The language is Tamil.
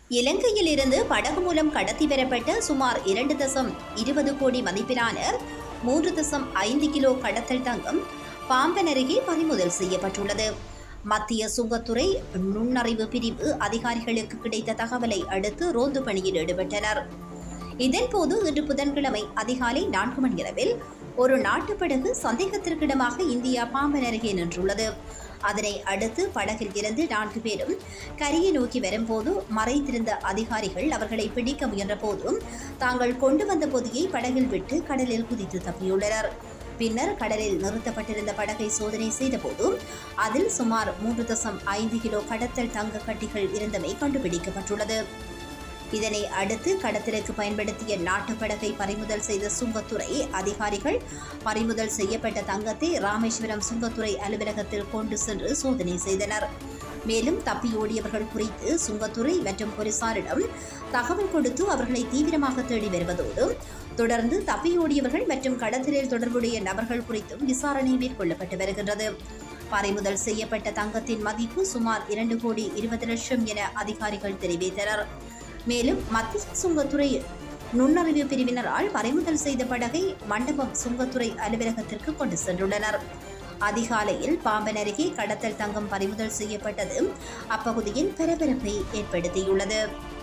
இலங்கையில் இருந்து படகு மூலம் கடத்தி பெறப்பட்ட சுமார் இரண்டு தசம் இருபது கோடி மதிப்பிலான மூன்று தசம் ஐந்து கிலோ கடத்தல் தங்கம் பாம்பன் அருகே பறிமுதல் செய்யப்பட்டுள்ளது மத்திய சுங்கத்துறை நுண்ணறிவு பிரிவு அதிகாரிகளுக்கு கிடைத்த தகவலை அடுத்து ரோந்து பணியில் ஈடுபட்டனர் இதன்போது இன்று புதன்கிழமை அதிகாலை நான்கு மணியளவில் ஒரு நாட்டுப் படகு சந்தேகத்திற்கிடமாக இந்தியா பாம்பன் அருகே நின்றுள்ளது அதனை அடுத்து படகில் இருந்து நான்கு பேரும் கரையை நோக்கி வரும்போது மறைந்திருந்த அதிகாரிகள் அவர்களை பிடிக்க முயன்றபோது தாங்கள் கொண்டு வந்த பொதியை படகில் விட்டு கடலில் குதித்து தப்பியுள்ளனர் பின்னர் கடலில் நிறுத்தப்பட்டிருந்த படகை சோதனை செய்தபோது அதில் சுமார் மூன்று தசம் ஐந்து கிலோ கடத்தல் தங்க கட்டிகள் இருந்தமை கண்டுபிடிக்கப்பட்டுள்ளது இதனை அடுத்து கடத்தலுக்கு பயன்படுத்திய நாட்டுப் படகை பறிமுதல் செய்த சுங்கத்துறை அதிகாரிகள் பறிமுதல் செய்யப்பட்ட தங்கத்தை ராமேஸ்வரம் சுங்கத்துறை அலுவலகத்தில் கொண்டு சென்று சோதனை செய்தனர் மேலும் தப்பியோடியவர்கள் குறித்து சுங்கத்துறை மற்றும் போலீசாரிடம் தகவல் கொடுத்து அவர்களை தீவிரமாக தேடி வருவதோடு தொடர்ந்து தப்பியோடியவர்கள் மற்றும் கடத்தலில் தொடர்புடைய நபர்கள் குறித்தும் விசாரணை மேற்கொள்ளப்பட்டு வருகின்றது பறிமுதல் செய்யப்பட்ட தங்கத்தின் மதிப்பு சுமார் இரண்டு கோடி இருபது லட்சம் என அதிகாரிகள் தெரிவித்தனர் மேலும் மத்திய சுங்கத்துறை நுண்ணறிவு பிரிவினரால் பறிமுதல் செய்த படகை மண்டபம் சுங்கத்துறை அலுவலகத்திற்கு கொண்டு சென்றுள்ளனர் அதிகாலையில் பாம்பன் அருகே கடத்தல் தங்கம் பறிமுதல் செய்யப்பட்டது அப்பகுதியில் பரபரப்பை ஏற்படுத்தியுள்ளது